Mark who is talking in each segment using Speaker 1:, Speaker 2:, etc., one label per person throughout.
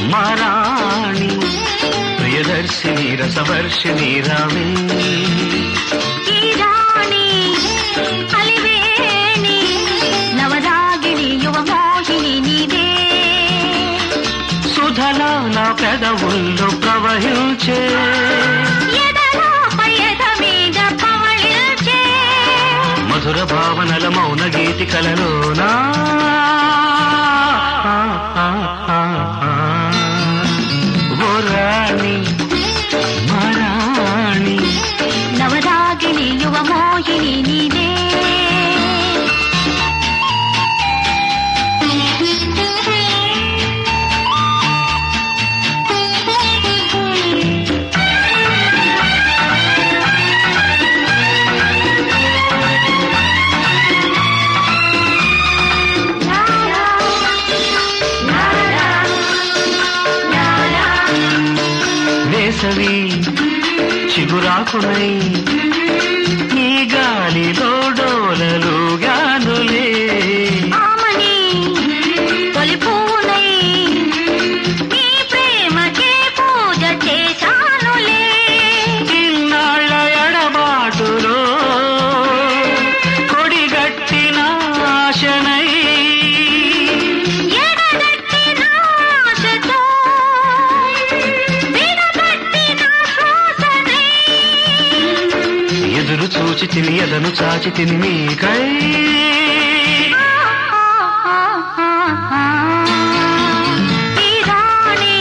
Speaker 1: మారాణి ప్రియదర్శిని రసవర్షిణి రావే
Speaker 2: ఈ రాణి అలివేణి నవరాగిణి యువమోహిని నీదే
Speaker 1: సుధలా నా పెదవుల్లో ప్రవహించే
Speaker 2: ఎదలో పయద మీద పవళించే
Speaker 1: మధుర భావనల మౌన గీతి కలలోనా ఓ రాణి మారాణి
Speaker 2: నవరాగిణి యువమోహిని నీదే
Speaker 1: వేసవి చిగురాకునై ఈ గాలిలో డోలలు గానులే
Speaker 2: ఆమని తొలి పూనై నీ ప్రేమకే పూజ చేశానులే
Speaker 1: ఇన్నాళ్ళ ఎడబాటులో కొడిగట్టిన ఆశనై
Speaker 2: ఎడగట్టిన ఆశతో విడగట్టిన శ్వాసనై
Speaker 1: ఎదురు చూచి తిని ఎదను చాచి తిని నీకై
Speaker 2: ఈ రాణి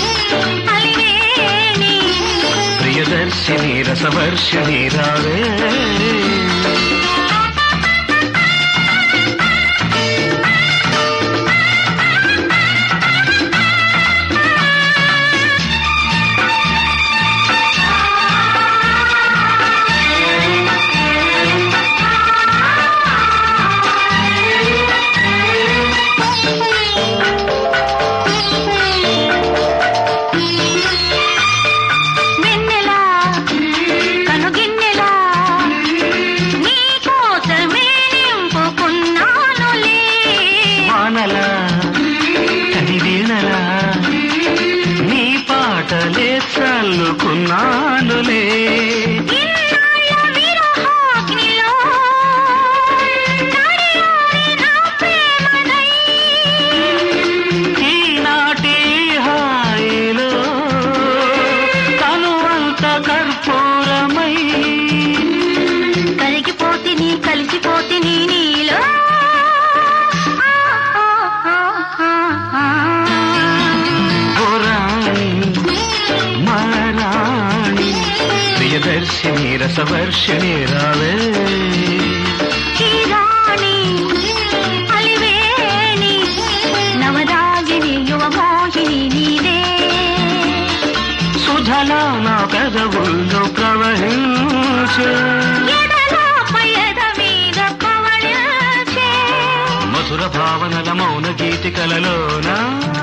Speaker 2: అలివేణి
Speaker 1: ప్రియదర్శిని రసవర్షిణి రావే
Speaker 2: వెన్నెలా కనుగిన్నెలా నీ కోసమే నింపుకున్నానులే
Speaker 1: వానల తడి వీణలా నీ పాటలే చల్లుకున్నానులే
Speaker 2: ఇన్నాళ్ళ విరహాగ్నిలో నడియాడిన ప్రేమనై
Speaker 1: ఈనాటి హాయిలో తనువంత కర్పూరమై
Speaker 2: కరిగిపోతిని కలిసిపోతిని నీలో
Speaker 1: పురాణి మరాణి ప్రియదర్శిని రసవర్షిణి రావే
Speaker 2: ఈ రాణి అలివేణి నవరాగిణి యువమోహిని నీదే
Speaker 1: సుధలా నా పెదవుల్లో ప్రవహించే
Speaker 2: ఎదలో పయద మీద పవళించే
Speaker 1: మధుర భావనల మౌన గీతికలలోనా